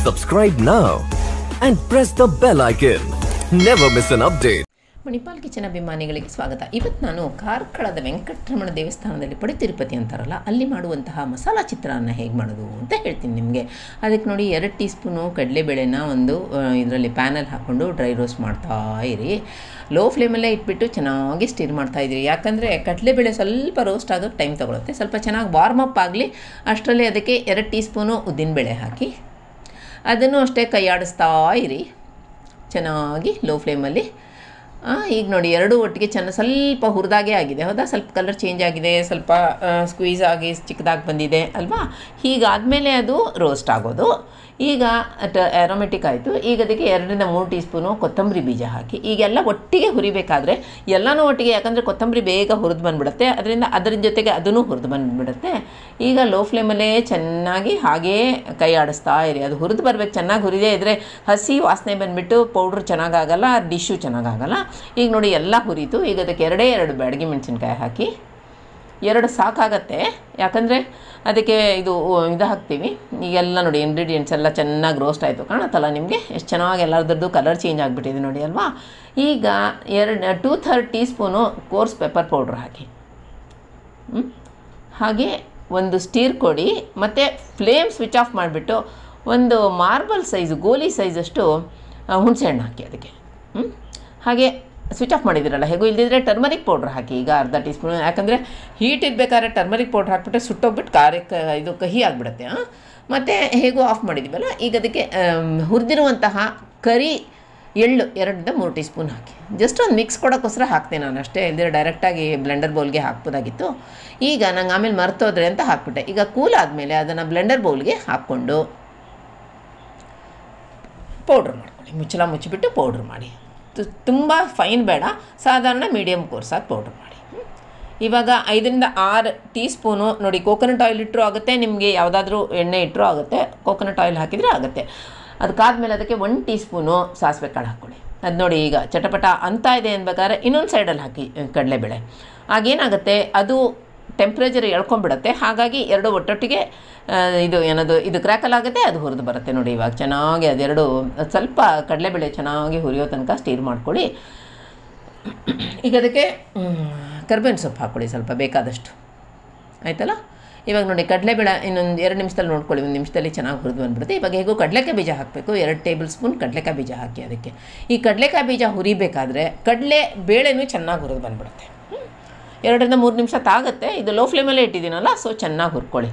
Subscribe now and press the bell icon. Never miss an update. Manipal kitchen ಅಭಿಮಾನಿಗಳಿಗೆ ಸ್ವಾಗತ ಇವತ್ತು ನಾನು ಕಾರ್ಕಳದ ವೆಂಕಟರಮಣ ದೇವಸ್ಥಾನದಲ್ಲಿ ಪಡಿ ತಿರುಪತಿ ಅಂತಾರಲ್ಲ ಅಲ್ಲಿ ಮಾಡುವಂತಹ ಮಸಾಲಾ ಚಿತ್ರಾನ್ನ ಹೇಗೆ ಮಾಡೋದು ಅಂತ ಹೇಳ್ತೀನಿ ನಿಮಗೆ ಅದಕ್ಕೆ ನೋಡಿ ಎರಡು ಟೀ ಸ್ಪೂನು ಕಡಲೆಬೇಳೆನ ಒಂದು ಇದರಲ್ಲಿ ಪ್ಯಾನಲ್ಲಿ ಹಾಕ್ಕೊಂಡು ಡ್ರೈ ರೋಸ್ಟ್ ಮಾಡ್ತಾ ಇರಿ ಲೋ ಫ್ಲೇಮಲ್ಲೇ ಇಟ್ಬಿಟ್ಟು ಚೆನ್ನಾಗಿ ಸ್ಟಿರ್ ಮಾಡ್ತಾ ಇದ್ದೀರಿ ಯಾಕಂದರೆ ಕಡಲೆಬೇಳೆ ಸ್ವಲ್ಪ ರೋಸ್ಟ್ ಆಗೋಕ್ಕೆ ಟೈಮ್ ತೊಗೊಳುತ್ತೆ ಸ್ವಲ್ಪ ಚೆನ್ನಾಗಿ ವಾರ್ಮ್ ಅಪ್ ಆಗಲಿ ಅಷ್ಟರಲ್ಲಿ ಅದಕ್ಕೆ ಎರಡು ಟೀ ಸ್ಪೂನು ಉದ್ದಿನಬೇಳೆ ಹಾಕಿ ಅದನ್ನು ಅಷ್ಟೇ ಕೈ ಆಡಿಸ್ತಾ ಇರಿ ಚೆನ್ನಾಗಿ ಲೋ ಫ್ಲೇಮಲ್ಲಿ ಈಗ ನೋಡಿ ಎರಡೂ ಒಟ್ಟಿಗೆ ಚೆನ್ನ ಸ್ವಲ್ಪ ಹುರಿದಾಗೆ ಆಗಿದೆ ಹೌದಾ ಸ್ವಲ್ಪ ಕಲರ್ ಚೇಂಜ್ ಆಗಿದೆ ಸ್ವಲ್ಪ ಸ್ಕ್ವೀಸ್ ಆಗಿ ಚಿಕ್ಕದಾಗಿ ಬಂದಿದೆ ಅಲ್ವಾ ಹೀಗಾದಮೇಲೆ ಅದು ರೋಸ್ಟ್ ಆಗೋದು ಈಗ ಟ ಆ್ಯರೋಮೆಟಿಕ್ ಆಯಿತು ಈಗ ಅದಕ್ಕೆ ಎರಡರಿಂದ ಮೂರು ಟೀ ಸ್ಪೂನು ಕೊತ್ತಂಬರಿ ಬೀಜ ಹಾಕಿ ಈಗೆಲ್ಲ ಒಟ್ಟಿಗೆ ಹುರಿಬೇಕಾದ್ರೆ ಎಲ್ಲನೂ ಒಟ್ಟಿಗೆ ಯಾಕಂದರೆ ಕೊತ್ತಂಬರಿ ಬೇಗ ಹುರಿದು ಬಂದುಬಿಡುತ್ತೆ ಅದರಿಂದ ಅದರ ಜೊತೆಗೆ ಅದನ್ನು ಹುರಿದು ಬಂದುಬಿಡುತ್ತೆ ಈಗ ಲೋ ಫ್ಲೇಮಲ್ಲೇ ಚೆನ್ನಾಗಿ ಹಾಗೇ ಕೈ ಆಡಿಸ್ತಾ ಇರಿ ಅದು ಹುರಿದು ಬರ್ಬೇಕು ಚೆನ್ನಾಗಿ ಹುರಿದೇ ಇದ್ದರೆ ಹಸಿ ವಾಸನೆ ಬಂದುಬಿಟ್ಟು ಪೌಡ್ರ್ ಚೆನ್ನಾಗಾಗಲ್ಲ ಡಿಶ್ಶು ಚೆನ್ನಾಗಾಗಲ್ಲ ಈಗ ನೋಡಿ ಎಲ್ಲ ಹುರಿತು ಈಗ ಅದಕ್ಕೆ ಎರಡೇ ಎರಡು ಬ್ಯಾಡಗಿ ಮೆಣಸಿನ್ಕಾಯಿ ಹಾಕಿ ಎರಡು ಸಾಕಾಗತ್ತೆ ಯಾಕಂದರೆ ಅದಕ್ಕೆ ಇದು ಇದು ಹಾಕ್ತೀವಿ ಈಗೆಲ್ಲ ನೋಡಿ ಇಂಗ್ರೀಡಿಯೆಂಟ್ಸ್ ಎಲ್ಲ ಚೆನ್ನಾಗಿ ರೋಸ್ಟ್ ಆಯಿತು ಕಾಣುತ್ತಲ್ಲ ನಿಮಗೆ ಎಷ್ಟು ಚೆನ್ನಾಗಿ ಎಲ್ಲರದ್ದು ಕಲರ್ ಚೇಂಜ್ ಆಗಿಬಿಟ್ಟಿದೆ ನೋಡಿ ಅಲ್ವಾ ಈಗ ಎರಡು two third teaspoon coarse pepper powder ಹಾಕಿ ಹ್ಮ್? ಹಾಗೆ ಒಂದು ಸ್ಟೀರ್ ಕೊಡಿ ಮತ್ತು ಫ್ಲೇಮ್ ಸ್ವಿಚ್ ಆಫ್ ಮಾಡಿಬಿಟ್ಟು ಒಂದು ಮಾರ್ಬಲ್ ಸೈಜು ಗೋಲಿ ಸೈಜಷ್ಟು ಹುಣಸೆಹಣ್ಣು ಹಾಕಿ ಅದಕ್ಕೆ ಹ್ಮ್? ಹಾಗೆ ಸ್ವಿಚ್ ಆಫ್ ಮಾಡಿದ್ದೀರಲ್ಲ ಹೇಗೂ ಇಲ್ದಿದ್ರೆ ಟರ್ಮರಿಕ್ ಪೌಡ್ರ್ ಹಾಕಿ ಈಗ ಅರ್ಧ ಟೀ ಸ್ಪೂನ್ ಯಾಕಂದರೆ ಹೀಟ್ ಇರಬೇಕಾದ್ರೆ ಟರ್ಮರಿಕ್ ಪೌಡ್ರ್ ಹಾಕ್ಬಿಟ್ರೆ ಸುಟ್ಟೋಗ್ಬಿಟ್ಟು ಖಾರಕ್ಕೆ ಇದು ಕಹಿ ಆಗಿಬಿಡುತ್ತೆ ಮತ್ತು ಹೇಗೂ ಆಫ್ ಮಾಡಿದ್ದೀವಲ್ಲ ಈಗ ಅದಕ್ಕೆ ಹುರಿದಿರುವಂತಹ ಕರಿ ಎಳ್ಳು ಎರಡರಿಂದ ಮೂರು ಟೀ ಸ್ಪೂನ್ ಹಾಕಿ ಜಸ್ಟ್ ಒಂದು ಮಿಕ್ಸ್ ಕೊಡೋಕ್ಕೋಸ್ಕರ ಹಾಕ್ತೀನಿ ನಾನು ಅಷ್ಟೇ ಇಲ್ಲದೆ ಡೈರೆಕ್ಟಾಗಿ ಬ್ಲೆಂಡರ್ ಬೌಲ್ಗೆ ಹಾಕ್ಬೋದಾಗಿತ್ತು ಈಗ ನಂಗೆ ಆಮೇಲೆ ಮರ್ತೋದ್ರೆ ಅಂತ ಹಾಕ್ಬಿಟ್ಟೆ ಈಗ ಕೂಲ್ ಆದಮೇಲೆ ಅದನ್ನು ಬ್ಲೆಂಡರ್ ಬೌಲ್ಗೆ ಹಾಕ್ಕೊಂಡು ಪೌಡ್ರ್ ಮಾಡ್ಕೊಳ್ಳಿ ಮುಚ್ಚಳ ಮುಚ್ಚಿಬಿಟ್ಟು ಪೌಡ್ರ್ ಮಾಡಿ ತು- ತುಂಬ ಫೈನ್ ಬೇಡ ಸಾಧಾರಣ ಮೀಡಿಯಮ್ ಕೋರ್ಸಾಗಿ ಪೌಡ್ರ್ ಮಾಡಿ ಹ್ಮ್. ಇವಾಗ ಐದರಿಂದ ಆರು ಟೀ ಸ್ಪೂನು ನೋಡಿ ಕೋಕೋನಟ್ ಆಯಿಲ್ ಇಟ್ಟರು ಆಗುತ್ತೆ ನಿಮಗೆ ಯಾವುದಾದ್ರೂ ಎಣ್ಣೆ ಇಟ್ಟರು ಆಗುತ್ತೆ ಕೋಕೋನಟ್ ಆಯಿಲ್ ಹಾಕಿದರೆ ಆಗುತ್ತೆ ಅದಕ್ಕಾದ್ಮೇಲೆ ಅದಕ್ಕೆ ಒನ್ ಟೀ ಸ್ಪೂನು ಸಾಸಿವೆ ಕಾಳು ಹಾಕ್ಕೊಳ್ಳಿ ಅದು ನೋಡಿ ಈಗ ಚಟಪಟ ಅಂತ ಇದೆ ಅನ್ಬೇಕಾದ್ರೆ ಇನ್ನೊಂದು ಸೈಡಲ್ಲಿ ಹಾಕಿ ಕಡಲೆಬೇಳೆ ಆಗೇನಾಗುತ್ತೆ ಅದು ಟೆಂಪ್ರೇಚರ್ ಎಳ್ಕೊಂಬಿಡುತ್ತೆ ಹಾಗಾಗಿ ಎರಡು ಒಟ್ಟೊಟ್ಟಿಗೆ ಆ, ಇದು ಏನದು ಇದು ಕ್ರ್ಯಾಕಲ್ ಆಗುತ್ತೆ ಅದು ಹುರಿದು ಬರುತ್ತೆ ನೋಡಿ ಇವಾಗ ಚೆನ್ನಾಗಿ ಅದೆರಡು ಅದ್ ಸ್ವಲ್ಪ ಕಡಲೆಬೇಳೆ ಚೆನ್ನಾಗಿ ಹುರಿಯೋ ತನಕ ಸ್ಟೀರ್ ಮಾಡ್ಕೊಳ್ಳಿ ಈಗ ಅದಕ್ಕೆ ಕರ್ಬೇವಿನ ಸೊಪ್ಪು ಹಾಕ್ಕೊಳ್ಳಿ ಸ್ವಲ್ಪ ಬೇಕಾದಷ್ಟು ಆಯ್ತಲ್ಲ ಇವಾಗ ನೋಡಿ ಕಡಲೆಬೇಳೆ ಇನ್ನೊಂದು ಎರಡು ನಿಮಿಷದಲ್ಲಿ ನೋಡ್ಕೊಳ್ಳಿ ಒಂದು ನಿಮಿಷದಲ್ಲಿ ಚೆನ್ನಾಗಿ ಹುರಿದು ಬಂದ್ಬಿಡುತ್ತೆ ಇವಾಗ ಹೇಗೂ ಕಡಲೆಕಾಯಿ ಬೀಜ ಹಾಕಬೇಕು ಎರಡು ಟೇಬಲ್ ಸ್ಪೂನ್ ಕಡಲೆಕಾಯಿ ಬೀಜ ಹಾಕಿ ಅದಕ್ಕೆ ಈ ಕಡಲೆಕಾಯಿ ಬೀಜ ಹುರಿಬೇಕಾದ್ರೆ ಕಡಲೆ ಬೇಳೆನೂ ಚೆನ್ನಾಗಿ ಹುರಿದು ಬಂದ್ಬಿಡುತ್ತೆ ಹ್ಮ್. ಎರಡರಿಂದ ಮೂರು ನಿಮಿಷ ತಾಗುತ್ತೆ ಇದು ಲೋ ಫ್ಲೇಮಲ್ಲೇ ಇಟ್ಟಿದ್ದೀನಲ್ಲ ಸೊ ಚೆನ್ನಾಗಿ ಹುರ್ಕೊಳ್ಳಿ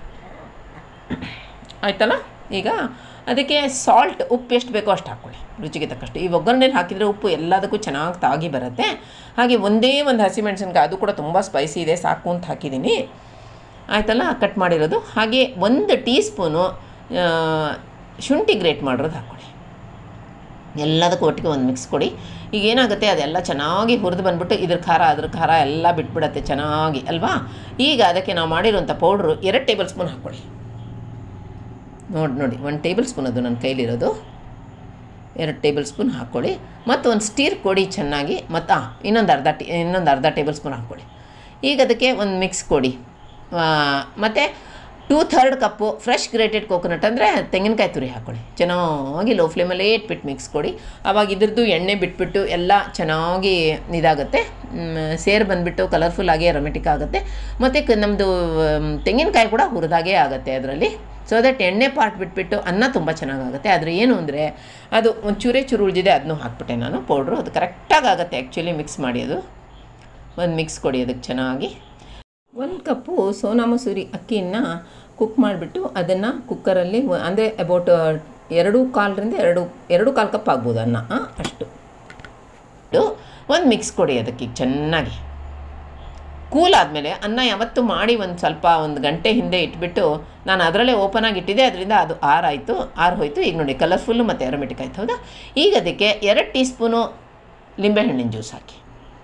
ಆಯ್ತಲ್ಲ ಈಗ ಅದಕ್ಕೆ ಸಾಲ್ಟ್ ಉಪ್ಪು ಎಷ್ಟು ಬೇಕೋ ಅಷ್ಟು ಹಾಕ್ಕೊಳ್ಳಿ ರುಚಿಗೆ ತಕ್ಕಷ್ಟು ಈ ಒಗ್ಗರಣೆಲಿ ಹಾಕಿದರೆ ಉಪ್ಪು ಎಲ್ಲದಕ್ಕೂ ಚೆನ್ನಾಗಿ ತಾಗಿ ಬರುತ್ತೆ ಹಾಗೆ ಒಂದೇ ಒಂದು ಹಸಿಮೆಣಸಿನ್ಕಾಯಿ ಅದು ಕೂಡ ತುಂಬ ಸ್ಪೈಸಿ ಇದೆ ಸಾಕು ಅಂತ ಹಾಕಿದ್ದೀನಿ ಆಯ್ತಲ್ಲ ಕಟ್ ಮಾಡಿರೋದು ಹಾಗೆ ಒಂದು ಟೀ ಸ್ಪೂನು ಆ, ಶುಂಠಿ ಗ್ರೇಟ್ ಮಾಡಿರೋದು ಹಾಕ್ಕೊಳ್ಳಿ ಎಲ್ಲದಕ್ಕೂ ಒಟ್ಟಿಗೆ ಒಂದು ಮಿಕ್ಸ್ ಕೊಡಿ ಈಗ ಏನಾಗುತ್ತೆ ಅದೆಲ್ಲ ಚೆನ್ನಾಗಿ ಹುರಿದು ಬಂದ್ಬಿಟ್ಟು ಇದ್ರ ಖಾರ ಅದ್ರ ಖಾರ ಎಲ್ಲ ಬಿಟ್ಬಿಡತ್ತೆ ಚೆನ್ನಾಗಿ ಅಲ್ವಾ ಈಗ ಅದಕ್ಕೆ ನಾವು ಮಾಡಿರೋಂಥ ಪೌಡ್ರು ಎರಡು ಟೇಬಲ್ ಸ್ಪೂನ್ ಹಾಕ್ಕೊಳ್ಳಿ ನೋಡಿ ನೋಡಿ ಒಂದು ಟೇಬಲ್ ಸ್ಪೂನ್ ಅದು ನನ್ನ ಕೈಲಿರೋದು ಎರಡು ಟೇಬಲ್ ಸ್ಪೂನ್ ಹಾಕ್ಕೊಳ್ಳಿ ಮತ್ತು ಒಂದು ಸ್ಟೀರ್ ಕೊಡಿ ಚೆನ್ನಾಗಿ ಮತ್ತು ಹಾಂ ಇನ್ನೊಂದು ಅರ್ಧ ಟೀ ಇನ್ನೊಂದು ಅರ್ಧ ಟೇಬಲ್ ಸ್ಪೂನ್ ಹಾಕ್ಕೊಳ್ಳಿ ಈಗ ಅದಕ್ಕೆ ಒಂದು ಮಿಕ್ಸ್ ಕೊಡಿ ಮತ್ತು two third cup fresh grated coconut ಅಂದರೆ ತೆಂಗಿನಕಾಯಿ ತುರಿ ಹಾಕ್ಕೊಳ್ಳಿ ಚೆನ್ನಾಗಿ ಲೋ ಫ್ಲೇಮಲ್ಲೇ ಇಟ್ಬಿಟ್ಟು ಮಿಕ್ಸ್ ಕೊಡಿ ಆವಾಗ ಇದ್ರದ್ದು ಎಣ್ಣೆ ಬಿಟ್ಬಿಟ್ಟು ಎಲ್ಲ ಚೆನ್ನಾಗಿ ಇದಾಗುತ್ತೆ ಮ್, ಸೇರು ಬಂದುಬಿಟ್ಟು ಕಲರ್ಫುಲ್ ಆಗಿ ಅರೋಮೆಟಿಕ್ ಆಗುತ್ತೆ ಮತ್ತು ಕ ನಮ್ಮದು ತೆಂಗಿನಕಾಯಿ ಕೂಡ ಹುರಿದಾಗೆ ಆಗುತ್ತೆ ಅದರಲ್ಲಿ ಸೊ ದಟ್ ಎಣ್ಣೆ ಪಾರ್ಟ್ ಬಿಟ್ಬಿಟ್ಟು ಅನ್ನ ತುಂಬ ಚೆನ್ನಾಗಾಗುತ್ತೆ ಆದರೆ ಏನು ಅಂದರೆ ಅದು ಒಂದು ಚೂರೇ ಚೂರು ಉಳಿದಿದೆ ಅದನ್ನು ಹಾಕ್ಬಿಟ್ಟೆ ನಾನು ಪೌಡ್ರು ಅದು ಕರೆಕ್ಟಾಗಿ ಆಗುತ್ತೆ ಆ್ಯಕ್ಚುಲಿ ಮಿಕ್ಸ್ ಮಾಡಿ ಅದು ಒಂದು ಮಿಕ್ಸ್ ಕೊಡಿ ಅದಕ್ಕೆ ಚೆನ್ನಾಗಿ ಒಂದು ಕಪ್ಪು ಸೋನಾ ಮಸೂರಿ ಅಕ್ಕಿಯನ್ನು ಕುಕ್ ಮಾಡಿಬಿಟ್ಟು ಅದನ್ನು ಕುಕ್ಕರಲ್ಲಿ ಅಂದರೆ ಅಬೌಟ್ ಎರಡು ಕಾಲರಿಂದ ಎರಡು ಎರಡು ಕಾಲು ಕಪ್ ಆಗ್ಬೋದು ಅನ್ನ ಆ, ಅಷ್ಟು ಒಂದು ಮಿಕ್ಸ್ ಕೊಡಿ ಅದಕ್ಕೆ ಈಗ ಚೆನ್ನಾಗಿ ಕೂಲ್ ಆದಮೇಲೆ ಅನ್ನ ಯಾವತ್ತೂ ಮಾಡಿ ಒಂದು ಸ್ವಲ್ಪ ಒಂದು ಗಂಟೆ ಹಿಂದೆ ಇಟ್ಬಿಟ್ಟು ನಾನು ಅದರಲ್ಲೇ ಓಪನ್ ಆಗಿ ಇಟ್ಟಿದ್ದೆ ಅದರಿಂದ ಅದು ಆರಾಯಿತು ಆರು ಹೋಯಿತು ಈಗ ನೋಡಿ ಕಲರ್ಫುಲ್ಲು ಮತ್ತು ಅರೋಮೆಟಿಕ್ ಆಯ್ತು ಹೌದಾ ಈಗ ಅದಕ್ಕೆ ಎರಡು ಟೀ ಸ್ಪೂನು ಲಿಂಬೆಹಣ್ಣಿನ ಜ್ಯೂಸ್ ಹಾಕಿ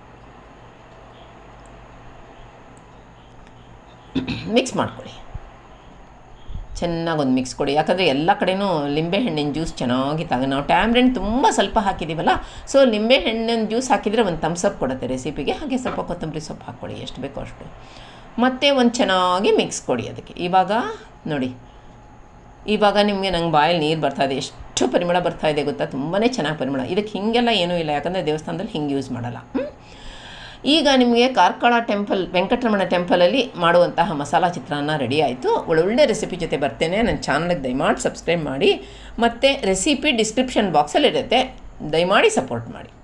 ಮಿಕ್ಸ್ ಮಾಡ್ಕೊಳ್ಳಿ ಚೆನ್ನಾಗಿ ಒಂದು ಮಿಕ್ಸ್ ಕೊಡಿ ಯಾಕಂದರೆ ಎಲ್ಲ ಕಡೆನೂ ಲಿಂಬೆಹಣ್ಣಿನ ಜ್ಯೂಸ್ ಚೆನ್ನಾಗಿ ತಗ ನಾವು ಟ್ಯಾಮ್ರೆಂಟ್ ತುಂಬ ಸ್ವಲ್ಪ ಹಾಕಿದ್ದೀವಲ್ಲ ಸೊ ಲಿಂಬೆಹಣ್ಣಿನ ಜ್ಯೂಸ್ ಹಾಕಿದರೆ ಒಂದು ತಮ್ಸಪ್ ಕೊಡುತ್ತೆ ರೆಸಿಪಿಗೆ ಹಾಗೆ ಸ್ವಲ್ಪ ಕೊತ್ತಂಬರಿ ಸೊಪ್ಪು ಹಾಕ್ಕೊಡಿ ಎಷ್ಟು ಬೇಕೋ ಅಷ್ಟು ಮತ್ತು ಒಂದು ಚೆನ್ನಾಗಿ ಮಿಕ್ಸ್ ಕೊಡಿ ಅದಕ್ಕೆ ಇವಾಗ ನೋಡಿ ಇವಾಗ ನಿಮಗೆ ನಂಗೆ ಬಾಯಲ್ಲಿ ನೀರು ಬರ್ತಾ ಇದೆ ಎಷ್ಟು ಪರಿಮಳ ಬರ್ತಾ ಇದೆ ಗೊತ್ತಾ ತುಂಬಾ ಚೆನ್ನಾಗಿ ಪರಿಮಳ ಇದಕ್ಕೆ ಹೀಗೆಲ್ಲ ಏನೂ ಇಲ್ಲ ಯಾಕಂದರೆ ದೇವಸ್ಥಾನದಲ್ಲಿ ಹಿಂಗೆ ಯೂಸ್ ಮಾಡಲ್ಲ ಹ್ಮ್? ಈಗ ನಿಮಗೆ ಕಾರ್ಕಳ ಟೆಂಪಲ್ ವೆಂಕಟರಮಣ ಟೆಂಪಲಲ್ಲಿ ಮಾಡುವಂತಹ ಮಸಾಲ ಚಿತ್ರಾನ್ನ ರೆಡಿ ಆಯಿತು ಒಳ್ಳೊಳ್ಳೆ ರೆಸಿಪಿ ಜೊತೆ ಬರ್ತೇನೆ ನನ್ನ ಚಾನಲ್ಗೆ ದಯಮಾಡಿ ಸಬ್ಸ್ಕ್ರೈಬ್ ಮಾಡಿ ಮತ್ತು ರೆಸಿಪಿ ಡಿಸ್ಕ್ರಿಪ್ಷನ್ ಬಾಕ್ಸಲ್ಲಿರುತ್ತೆ ದಯಮಾಡಿ ಸಪೋರ್ಟ್ ಮಾಡಿ